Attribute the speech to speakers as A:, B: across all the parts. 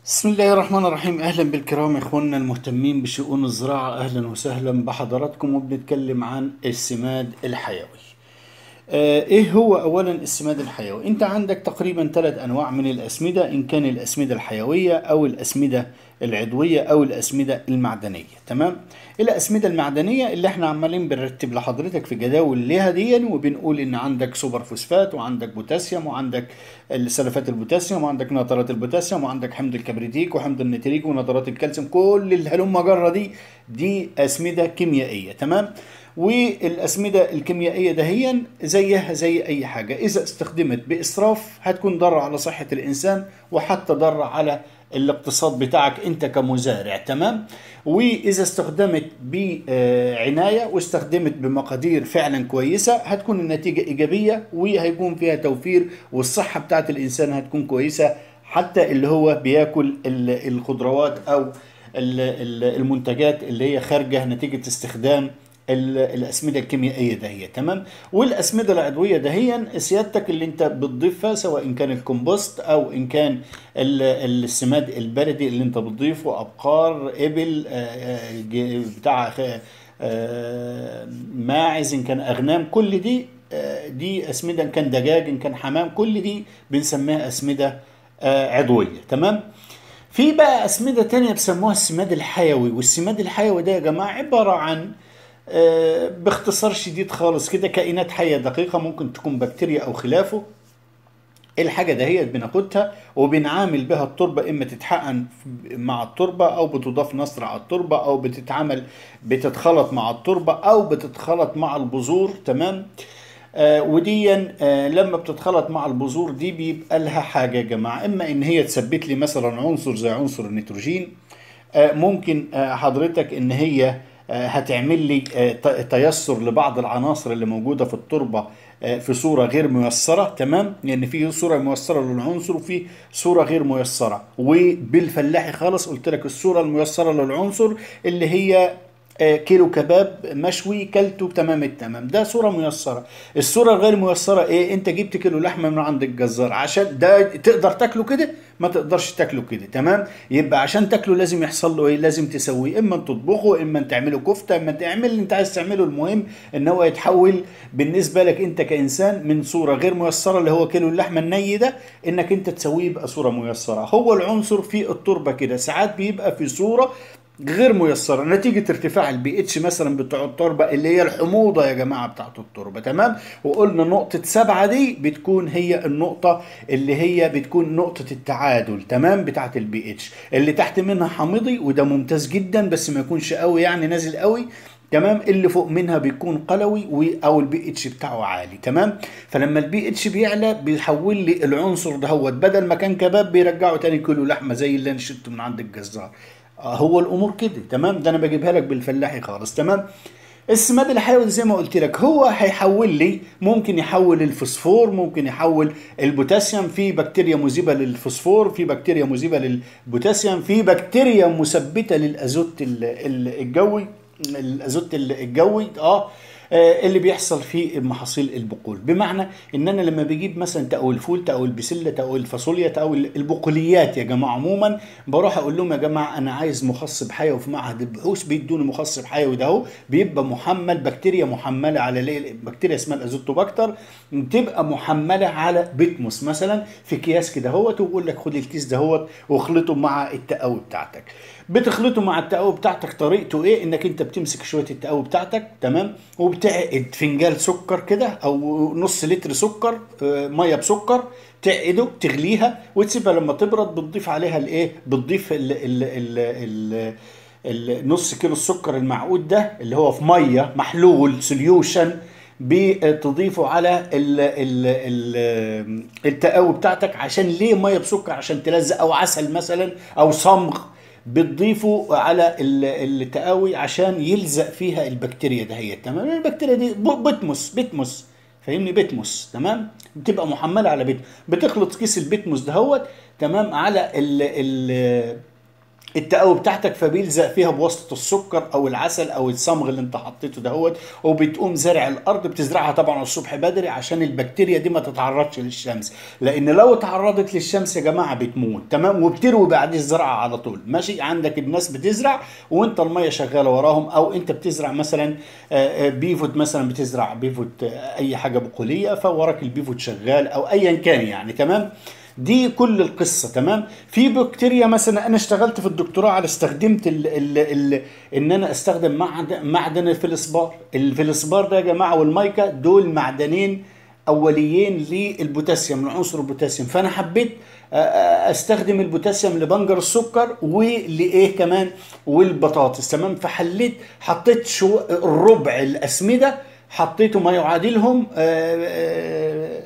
A: بسم الله الرحمن الرحيم اهلا بالكرام اخواننا المهتمين بشؤون الزراعه اهلا وسهلا بحضراتكم وبنتكلم عن السماد الحيوي آه، ايه هو اولا السماد الحيوي انت عندك تقريبا ثلاث انواع من الاسمده ان كان الاسمده الحيويه او الاسمده العضويه او الاسمده المعدنيه تمام الاسمده المعدنيه اللي احنا عمالين بنرتب لحضرتك في جداول ليها دي وبنقول ان عندك سوبر فوسفات وعندك بوتاسيوم وعندك سلفات البوتاسيوم وعندك نترات البوتاسيوم وعندك حمض الكبريتيك وحمض النتريك ونترات الكالسيوم كل الهلم جره دي دي اسمده كيميائيه تمام والاسمده الكيميائيه دهيا زيها زي اي حاجه اذا استخدمت باسراف هتكون ضاره على صحه الانسان وحتى ضاره على الاقتصاد بتاعك انت كمزارع تمام واذا استخدمت بعنايه واستخدمت بمقادير فعلا كويسه هتكون النتيجه ايجابيه وهيكون فيها توفير والصحه بتاعت الانسان هتكون كويسه حتى اللي هو بياكل ال- الخضروات او ال- ال- المنتجات اللي هي خارجه نتيجه استخدام ال- الاسمده الكيميائيه دهية تمام والاسمده العضويه دهيا سيادتك اللي انت بتضيفها سواء ان كان الكومبوست او ان كان ال- السماد البلدي اللي انت بتضيفه ابقار ابل آه، آه، ج- بتاع خ- آه، ماعز ان كان اغنام كل دي آه، دي اسمده ان كان دجاج ان كان حمام كل دي بنسميها اسمده آه، عضويه تمام في بقى اسمده تانية بيسموها السماد الحيوي والسماد الحيوي ده يا جماعه عباره عن آه، باختصار شديد خالص كده كائنات حيه دقيقه ممكن تكون بكتيريا او خلافه الحاجه دهيت بناخدها وبنعامل بها التربه اما تتحقن مع التربه او بتضاف نصر على التربه او بتتعمل بتتخلط مع التربه او بتتخلط مع البذور تمام آه وديا آه لما بتتخلط مع البذور دي بيبقى لها حاجه يا جماعه اما ان هي تثبت لي مثلا عنصر زي عنصر النيتروجين آه، ممكن آه، حضرتك ان هي آه، هتعمل لي آه، ت- تيسر لبعض العناصر اللي موجوده في التربه آه، في صوره غير ميسره تمام لان في صوره ميسره للعنصر وفي صوره غير ميسره وبالفلاحي خالص قلت لك الصوره الميسره للعنصر اللي هي آه، كيلو كباب مشوي كلته تمام التمام ده صوره ميسره الصوره الغير ميسره ايه انت جبت كيلو لحمه من عند الجزار عشان ده تقدر تاكله كده ما تقدرش تاكله كده تمام يبقى عشان تاكله لازم يحصل له ايه لازم تسويه اما تطبخه اما تعمله كفته اما تعمل اللي انت عايز تعمله المهم ان هو يتحول بالنسبه لك انت كانسان من صوره غير ميسره اللي هو كيلو اللحمه الني ده انك انت تسويه يبقى صوره ميسره هو العنصر في التربه كده ساعات بيبقى في صوره غير ميسره نتيجه ارتفاع البي اتش مثلا بتاع التربه اللي هي الحموضه يا جماعه بتاعت التربه تمام وقلنا نقطه سبعه دي بتكون هي النقطه اللي هي بتكون نقطه التعادل تمام بتاعت البي اتش اللي تحت منها حامضي وده ممتاز جدا بس ما يكونش قوي يعني نازل قوي تمام اللي فوق منها بيكون قلوي و- او البي اتش بتاعه عالي تمام فلما البي اتش بيعلى بيحول لي العنصر دهوت بدل ما كان كباب بيرجعه تاني كيلو لحمه زي اللي انا شربته من عند الجزار آه، هو الامور كده تمام ده انا بجيبها لك بالفلاحي خالص تمام السماد الحيوي زي ما قلت لك هو هيحول لي ممكن يحول الفوسفور ممكن يحول البوتاسيوم في بكتيريا مذيبه للفوسفور في بكتيريا مذيبه للبوتاسيوم في بكتيريا مثبته للازوت ال- ال- الجوي الازوت ال- الجوي اه آه، اللي بيحصل في محاصيل البقول بمعنى ان انا لما بجيب مثلا تقوي الفول تقوي البسله تقوي الفاصوليا تقوي البقوليات يا جماعه عموما بروح اقول لهم يا جماعه انا عايز مخصب حيوي في معهد البحوث بيدوني مخصب حيوي ده اهو بيبقى محمل بكتيريا محمله على ليه- بكتيريا اسمها الازوتوباكتر تبقى محمله على بيتموس مثلا في اكياس كده اهوت وبقول لك خد الكيس دهوت واخلطه مع التقاوي بتاعتك بتخلطه مع التقاوي بتاعتك طريقته ايه انك انت بتمسك شويه التقاوي بتاعتك تمام وبتعقد فنجان سكر كده او نص لتر سكر آه، ميه بسكر تعقده تغليها وتسيبها لما تبرد بتضيف عليها الايه بتضيف ال ال ال ال النص كيلو السكر المعقود ده اللي هو في ميه محلول سوليوشن بتضيفه على ال ال ال التقاوي بتاعتك عشان ليه ميه بسكر عشان تلزق او عسل مثلا او صمغ بتضيفه على ال- التقاوي عشان يلزق فيها البكتيريا دهيت تمام البكتيريا دي ب- بتمس بتمس فاهمني بتمس تمام بتبقى محمله على بيت بتخلط كيس البتموس دهوت تمام على ال ال التقوي بتاعتك فبيلزق فيها بواسطه السكر او العسل او الصمغ اللي انت حطيته دهوت وبتقوم زارع الارض بتزرعها طبعا الصبح بدري عشان البكتيريا دي ما تتعرضش للشمس لان لو تعرضت للشمس يا جماعه بتموت تمام وبتروي بعد الزراعه على طول ماشي عندك الناس بتزرع وانت الميه شغاله وراهم او انت بتزرع مثلا آه، آه، بيفوت مثلا بتزرع بيفوت آه، اي حاجه بقوليه فوراك البيفوت شغال او ايا كان يعني تمام دي كل القصة تمام في بكتيريا مثلا أنا اشتغلت في الدكتوراه على استخدمت ال ال ال إن أنا أستخدم معدن, معدن الفلسبار الفلسبار ده يا جماعة والمايكا دول معدنين أوليين للبوتاسيوم لعنصر البوتاسيوم فأنا حبيت آه، آه، استخدم البوتاسيوم لبنجر السكر ولايه كمان والبطاطس تمام فحليت حطيت شو الربع الاسمده حطيته ما يعادلهم آه، آه،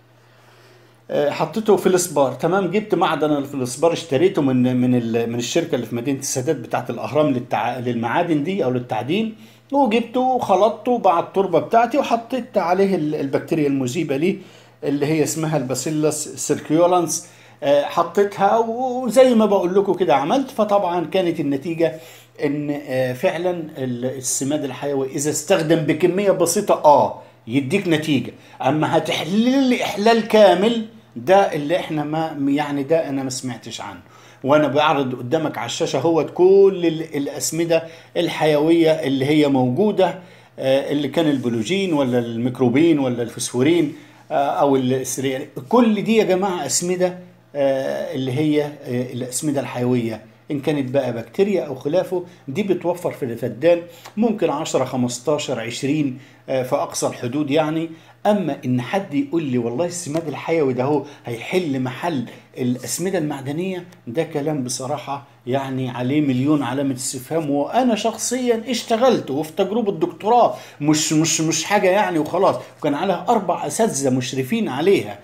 A: آه، حطيته في الاسبار تمام جبت معدن الفلسبار اشتريته من من ال- من الشركه اللي في مدينه السادات بتاعه الاهرام للتع... للمعادن دي او للتعدين وجبته وخلطته مع التربه بتاعتي وحطيت عليه ال- البكتيريا المذيبه ليه اللي هي اسمها الباسيلس سيركيولانس آه، حطيتها وزي ما بقول لكم كده عملت فطبعا كانت النتيجه ان آه، فعلا ال- السماد الحيوي اذا استخدم بكميه بسيطه اه يديك نتيجه اما هتحلل لي احلال كامل ده اللي احنا ما يعني ده انا ما سمعتش عنه وانا بعرض قدامك على الشاشه هو كل ال- الاسمده الحيويه اللي هي موجوده آه، اللي كان البلوجين ولا الميكروبين ولا الفسفورين آه، او السريان كل دي يا جماعه اسمده آه، اللي هي آه، الاسمده الحيويه ان كانت بقى بكتيريا او خلافه دي بتوفر في الفدان ممكن 10 15 20 آه، في اقصى الحدود يعني اما ان حد يقول لي والله السماد الحيوي ده هو هيحل محل الاسمده المعدنيه ده كلام بصراحه يعني عليه مليون علامه استفهام وانا شخصيا اشتغلت وفي تجربه دكتوراه مش مش مش حاجه يعني وخلاص وكان عليها اربع اساتذه مشرفين عليها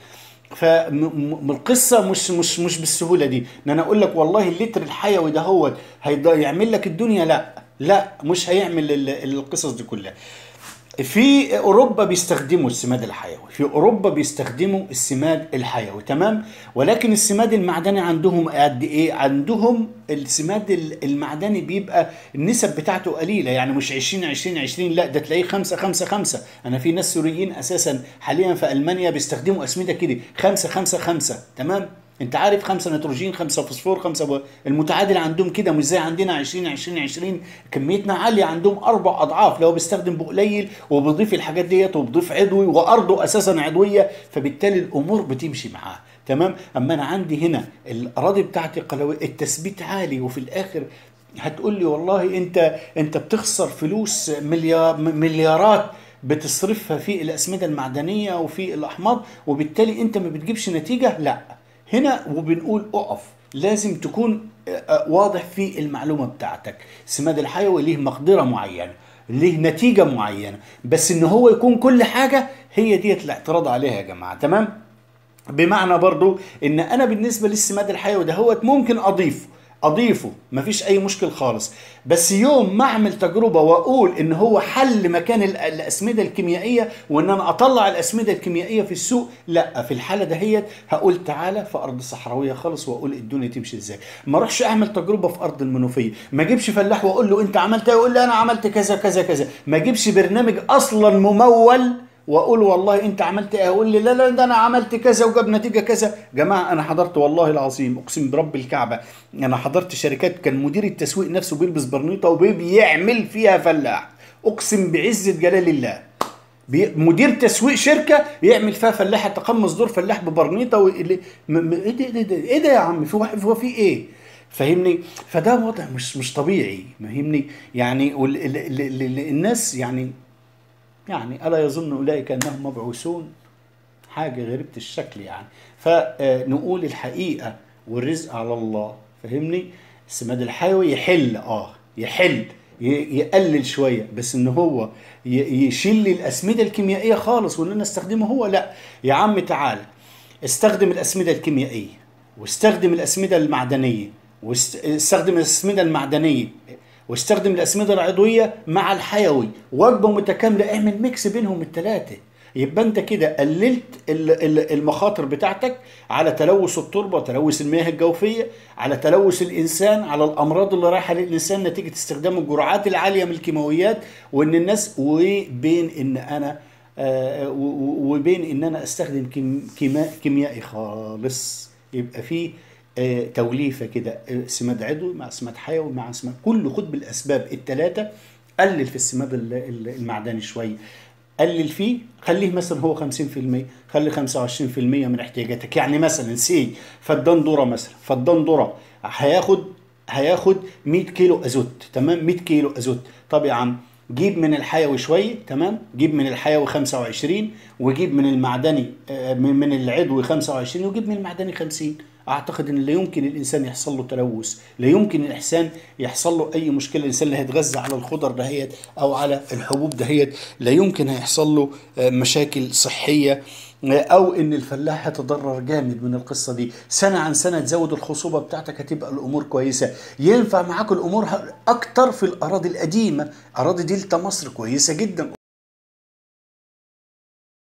A: فالقصه مش مش مش بالسهوله دي ان انا اقول لك والله اللتر الحيوي ده هو هيعمل لك الدنيا لا لا مش هيعمل ال- القصص دي كلها في اوروبا بيستخدموا السماد الحيوي في اوروبا بيستخدموا السماد الحيوي تمام ولكن السماد المعدني عندهم قد ايه عندهم السماد ال- المعدني بيبقى النسب بتاعته قليله يعني مش 20 20 20 لا ده تلاقيه 5 5 5 انا في ناس سوريين اساسا حاليا في المانيا بيستخدموا اسمده كده 5 5 5 تمام انت عارف خمسة نيتروجين خمسة فوسفور خمسة ب... المتعادل عندهم كده مش زي عندنا 20 20 20 كميتنا عالية عندهم أربع أضعاف لو بيستخدم بقليل وبيضيف الحاجات ديت وبيضيف عضوي وأرضه أساسا عضوية فبالتالي الأمور بتمشي معاه تمام أما أنا عندي هنا الأراضي بتاعتي قلوية التثبيت عالي وفي الآخر هتقول لي والله أنت أنت بتخسر فلوس مليار مليارات بتصرفها في الأسمدة المعدنية وفي الأحماض وبالتالي أنت ما بتجيبش نتيجة لا هنا وبنقول اقف لازم تكون آه، آه، واضح في المعلومه بتاعتك السماد الحيوي ليه مقدره معينه ليه نتيجه معينه بس ان هو يكون كل حاجه هي ديت الاعتراض عليها يا جماعه تمام بمعنى برضو ان انا بالنسبه للسماد الحيوي دهوت ممكن اضيفه اضيفه مفيش اي مشكل خالص بس يوم ما اعمل تجربه واقول ان هو حل مكان ال- الاسمده الكيميائيه وان انا اطلع الاسمده الكيميائيه في السوق لا في الحاله دهيت هقول تعالى في ارض صحراويه خالص واقول الدنيا تمشي ازاي ما اروحش اعمل تجربه في ارض المنوفيه ما اجيبش فلاح واقول له انت عملت ايه يقول لي انا عملت كذا كذا كذا ما اجيبش برنامج اصلا ممول واقول والله انت عملت ايه اقول لي لا لا ده انا عملت كذا وجاب نتيجه كذا جماعه انا حضرت والله العظيم اقسم برب الكعبه انا حضرت شركات كان مدير التسويق نفسه بيلبس برنيطه وبيعمل فيها فلاح اقسم بعزه جلال الله بي- مدير تسويق شركه يعمل فيها فلاح يتقمص دور فلاح ببرنيطه وإيه م- م- ايه ده ايه ده ايه ده يا عم في واحد هو في ايه فاهمني فده وضع مش مش طبيعي فاهمني يعني وال- ال- ال- ال- الناس يعني يعني ألا يظن أولئك أنهم مبعوثون حاجة غريبة الشكل يعني فنقول الحقيقة والرزق على الله فهمني السماد الحيوي يحل اه يحل ي- يقلل شوية بس ان هو ي- يشيل لي الأسمدة الكيميائية خالص وان انا استخدمه هو لا يا عم تعالى استخدم الأسمدة الكيميائية واستخدم الأسمدة المعدنية واستخدم الأسمدة المعدنية واستخدم الأسمدة العضوية مع الحيوي وجبة متكاملة اعمل ميكس بينهم الثلاثة يبقى انت كده قللت ال- ال- المخاطر بتاعتك على تلوث التربه تلوث المياه الجوفيه على تلوث الانسان على الامراض اللي رايحه للانسان نتيجه استخدام الجرعات العاليه من الكيماويات وان الناس وبين ان انا آه، و- و- وبين ان انا استخدم كيم- كيما- كيميائي خالص يبقى في آه، توليفه كده آه، سماد عضوي مع سماد حيوي مع سماد كله خد بالاسباب الثلاثه قلل في السماد ال- ال- المعدني شويه قلل فيه خليه مثلا هو 50% خلي 25% من احتياجاتك يعني مثلا سي فدان ذره مثلا فدان ذره هياخد هياخد 100 كيلو ازوت تمام 100 كيلو ازوت طب يا عم جيب من الحيوي شويه تمام جيب من الحيوي 25 وجيب من المعدني آه، من من العضوي 25 وجيب من المعدني 50 اعتقد ان لا يمكن الانسان يحصل له تلوث لا يمكن الانسان يحصل له اي مشكله الانسان اللي هيتغذى على الخضر دهيت او على الحبوب دهيت لا يمكن هيحصل له آه، مشاكل صحيه آه، او ان الفلاح هيتضرر جامد من القصه دي سنه عن سنه تزود الخصوبه بتاعتك هتبقى الامور كويسه ينفع معاك الامور ه- اكتر في الاراضي القديمه اراضي دلتا مصر كويسه جدا